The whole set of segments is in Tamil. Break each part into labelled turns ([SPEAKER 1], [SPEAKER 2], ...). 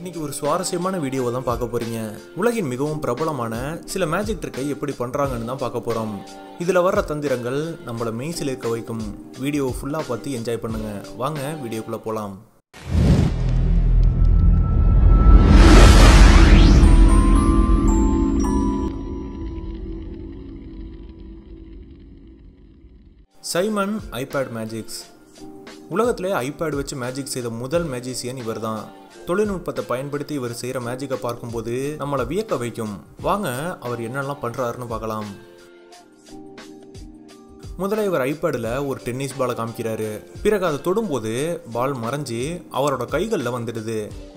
[SPEAKER 1] இன்னைக்கு ஒரு சுவாரஸ்யமான வீடியோவை தான் பார்க்க போறீங்க உலகின் மிகவும் பிரபலமான சில மேஜிக் ட்ரிக்கை எப்படி பண்றாங்கன்னு தான் பார்க்க போறோம் இதுல வர்ற தந்திரங்கள் நம்மளை மெய்சில் இருக்க வைக்கும் வீடியோவை ஃபுல்லா பார்த்து என்ஜாய் பண்ணுங்க வாங்க வீடியோக்குள்ள போலாம் சைமன் ஐபேட் மேஜிக்ஸ் உலகத்திலே ஐபேட் வச்சு மேஜிக் செய்த முதல் மேஜிசியன் இவர் தான் தொழில்நுட்பத்தை பயன்படுத்தி இவர் செய்கிற மேஜிக்கை பார்க்கும்போது நம்மளை வியக்க வைக்கும் வாங்க அவர் என்னெல்லாம் பண்ணுறாருன்னு பார்க்கலாம் முதல்ல இவர் ஐபேடில் ஒரு டென்னிஸ் பாலை காமிக்கிறாரு பிறகு அதை தொடும்போது பால் மறைஞ்சு அவரோட கைகளில் வந்துடுது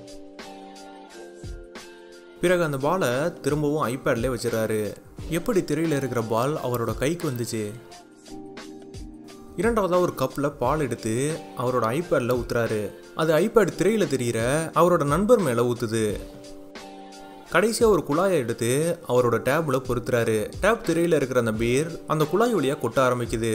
[SPEAKER 1] பிறகு அந்த பாலை திரும்பவும் ஐபேட்லேயே வச்சிடறாரு எப்படி திரையில் இருக்கிற பால் அவரோட கைக்கு வந்துச்சு இரண்டாவதாக ஒரு கப்பில் பால் எடுத்து அவரோட ஐபேடில் ஊத்துறாரு அது ஐபேட் திரையில் தெரிகிற அவரோட நண்பர் மேலே ஊற்றுது கடைசியாக ஒரு குழாயை எடுத்து அவரோட டேபில் பொருத்துறாரு டேப் திரையில் இருக்கிற அந்த பீர் அந்த குழாய் வழியாக கொட்ட ஆரம்பிக்குது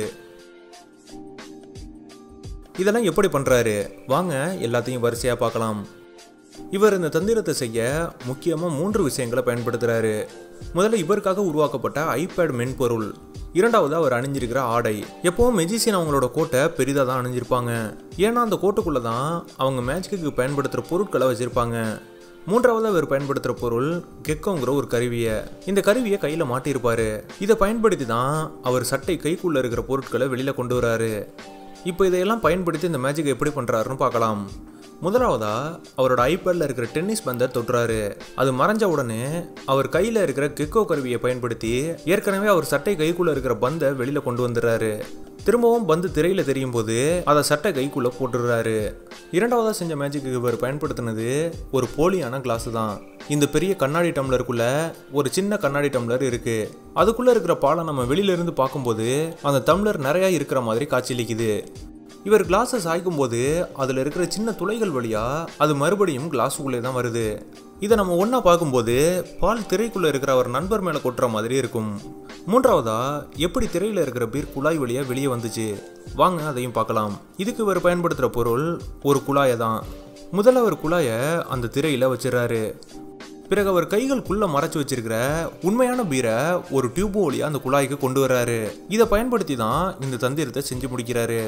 [SPEAKER 1] இதெல்லாம் எப்படி பண்ணுறாரு வாங்க எல்லாத்தையும் வரிசையாக பார்க்கலாம் இவர் இந்த தந்திரத்தை செய்ய முக்கியமாக மூன்று விஷயங்களை பயன்படுத்துகிறாரு முதல்ல இவருக்காக உருவாக்கப்பட்ட ஐபேட் மென்பொருள் இரண்டாவது அவர் அணிஞ்சிருக்கிற ஆடை எப்பவும் மெஜிசியன் அவங்களோட கோட்டை பெரிதாக தான் அணிஞ்சிருப்பாங்க ஏன்னா அந்த கோட்டுக்குள்ளே தான் அவங்க மேஜிக்கு பயன்படுத்துகிற பொருட்களை வச்சுருப்பாங்க மூன்றாவது அவர் பயன்படுத்துகிற பொருள் கெக்கோங்கிற ஒரு கருவியை இந்த கருவியை கையில் மாட்டியிருப்பாரு இதை பயன்படுத்தி தான் அவர் சட்டை கைக்குள்ளே இருக்கிற பொருட்களை வெளியில் கொண்டு வராரு இப்போ இதையெல்லாம் பயன்படுத்தி இந்த மேஜிக்கை எப்படி பண்ணுறாருன்னு பார்க்கலாம் முதலாவதா அவரோட ஐபேடில் இருக்கிற டென்னிஸ் பந்தை தொட்டுறாரு அது மறைஞ்ச உடனே அவர் கையில் இருக்கிற கெக்கோ கருவியை பயன்படுத்தி ஏற்கனவே அவர் சட்டை கைக்குள்ளே இருக்கிற பந்தை வெளியில் கொண்டு வந்துடுறாரு திரும்பவும் பந்து திரையில் தெரியும் போது அதை சட்டை கைக்குள்ளே போட்டுடுறாரு இரண்டாவதாக செஞ்ச மேஜிக்கு இவர் பயன்படுத்தினது ஒரு போலியான கிளாஸ் தான் இந்த பெரிய கண்ணாடி டம்ளருக்குள்ள ஒரு சின்ன கண்ணாடி டம்ளர் இருக்கு அதுக்குள்ள இருக்கிற பாலை நம்ம வெளியில இருந்து பார்க்கும்போது அந்த டம்ளர் நிறைய இருக்கிற மாதிரி காட்சியளிக்குது இவர் கிளாஸை சாய்க்கும் போது அதில் இருக்கிற சின்ன துளைகள் வழியா அது மறுபடியும் கிளாஸுக்குள்ளே தான் வருது இதை நம்ம ஒன்றா பார்க்கும்போது பால் திரைக்குள்ளே இருக்கிற அவர் நண்பர் மேலே கொட்டுற மாதிரி இருக்கும் மூன்றாவதா எப்படி திரையில் இருக்கிற பீர் குழாய் வழியாக வெளியே வந்துச்சு வாங்க அதையும் பார்க்கலாம் இதுக்கு இவர் பயன்படுத்துகிற பொருள் ஒரு குழாயை தான் முதல்ல அவர் குழாயை அந்த திரையில் வச்சிடறாரு பிறகு அவர் கைகளுக்குள்ள மறைச்சு வச்சிருக்கிற உண்மையான பீரை ஒரு டியூப் வழியா அந்த குழாய்க்கு கொண்டு வர்றாரு இதை பயன்படுத்தி தான் இந்த தந்திரத்தை செஞ்சு முடிக்கிறாரு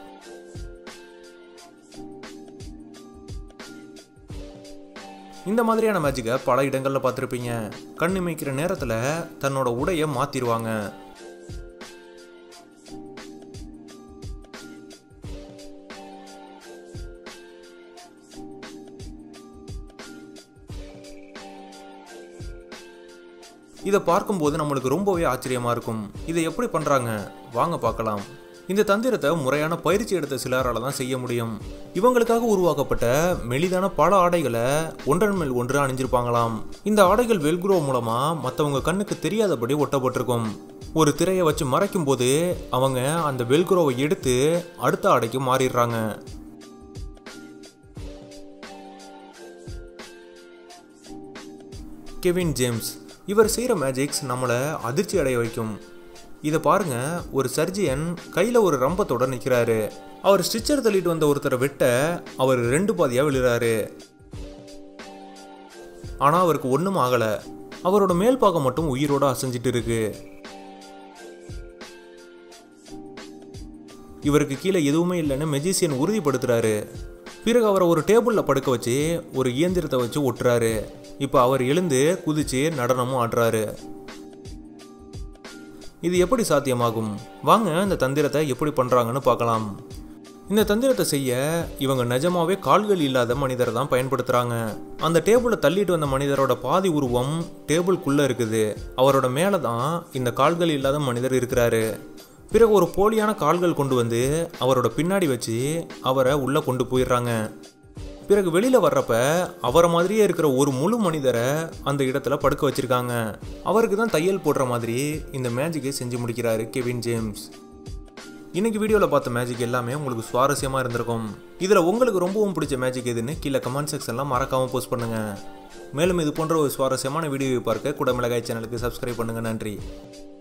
[SPEAKER 1] இந்த மாதிரியான மேஜிக்கை பல இடங்களில் பார்த்துருப்பீங்க கண் இமைக்கிற நேரத்தில் தன்னோட உடையை மாற்றிடுவாங்க இதை பார்க்கும்போது நம்மளுக்கு ரொம்பவே ஆச்சரியமா இருக்கும் இதை எப்படி பண்றாங்க வாங்க பார்க்கலாம் இந்த தந்திரத்தை முறையான பயிற்சி எடுத்த சிலரால தான் செய்ய முடியும் இவங்களுக்காக உருவாக்கப்பட்ட மெலிதான பல ஆடைகளை ஒன்றன் மேல் ஒன்று அணிஞ்சிருப்பாங்களாம் இந்த ஆடைகள் வெல்க்ரோ மூலமா மற்றவங்க கண்ணுக்கு தெரியாதபடி ஒட்டப்பட்டிருக்கும் ஒரு திரையை வச்சு மறைக்கும் போது அவங்க அந்த வெல்க்ரோவை எடுத்து அடுத்த ஆடைக்கு மாறிடுறாங்க கெவின் ஜேம்ஸ் இவர் செய்கிற மேஜிக்ஸ் நம்மளை அதிர்ச்சி அடைய வைக்கும் இதை பாருங்க ஒரு சர்ஜியன் கையில் ஒரு ரம்பத்தோட நிற்கிறாரு அவர் ஸ்டிச்சர் தள்ளிட்டு வந்த ஒருத்தரை வெட்ட அவர் ரெண்டு பாதியாக விழுறாரு ஆனால் அவருக்கு ஒன்றும் ஆகலை அவரோட மேல் பாகம் மட்டும் உயிரோட அசைஞ்சிட்டு இருக்கு இவருக்கு கீழே எதுவுமே இல்லைன்னு மெஜிசியன் உறுதிப்படுத்துறாரு பிறகு அவரை ஒரு டேபிளில் படுக்க வச்சு ஒரு இயந்திரத்தை வச்சு ஒட்டுறாரு இப்போ அவர் எழுந்து குதிச்சு நடனமும் ஆடுறாரு இது எப்படி சாத்தியமாகும் வாங்க இந்த தந்திரத்தை எப்படி பண்ணுறாங்கன்னு பார்க்கலாம் இந்த தந்திரத்தை செய்ய இவங்க நிஜமாவே கால்கள் இல்லாத மனிதரை தான் பயன்படுத்துகிறாங்க அந்த டேபிளை தள்ளிட்டு வந்த மனிதரோட பாதி உருவம் டேபிள்குள்ளே இருக்குது அவரோட மேலே தான் இந்த கால்கள் இல்லாத மனிதர் இருக்கிறாரு பிறகு ஒரு போலியான கால்கள் கொண்டு வந்து அவரோட பின்னாடி வச்சு அவரை உள்ளே கொண்டு போயிடுறாங்க பிறகு வெளியில் வர்றப்ப அவரை மாதிரியே இருக்கிற ஒரு முழு மனிதரை அந்த இடத்துல படுக்க வச்சிருக்காங்க அவருக்கு தான் தையல் போடுற மாதிரி இந்த மேஜிக்கை செஞ்சு முடிக்கிறாரு கெவின் ஜேம்ஸ் இன்னைக்கு வீடியோவில் பார்த்த மேஜிக் எல்லாமே உங்களுக்கு சுவாரஸ்யமாக இருந்திருக்கும் இதில் உங்களுக்கு ரொம்பவும் பிடிச்ச மேஜிக் எதுன்னு கீழே கமெண்ட் செக்ஷன்லாம் மறக்காமல் போஸ்ட் பண்ணுங்கள் மேலும் இது போன்ற ஒரு சுவாரஸ்யமான வீடியோவை பார்க்க கூட மிளகாய் சேனலுக்கு சப்ஸ்கிரைப் பண்ணுங்கள் நன்றி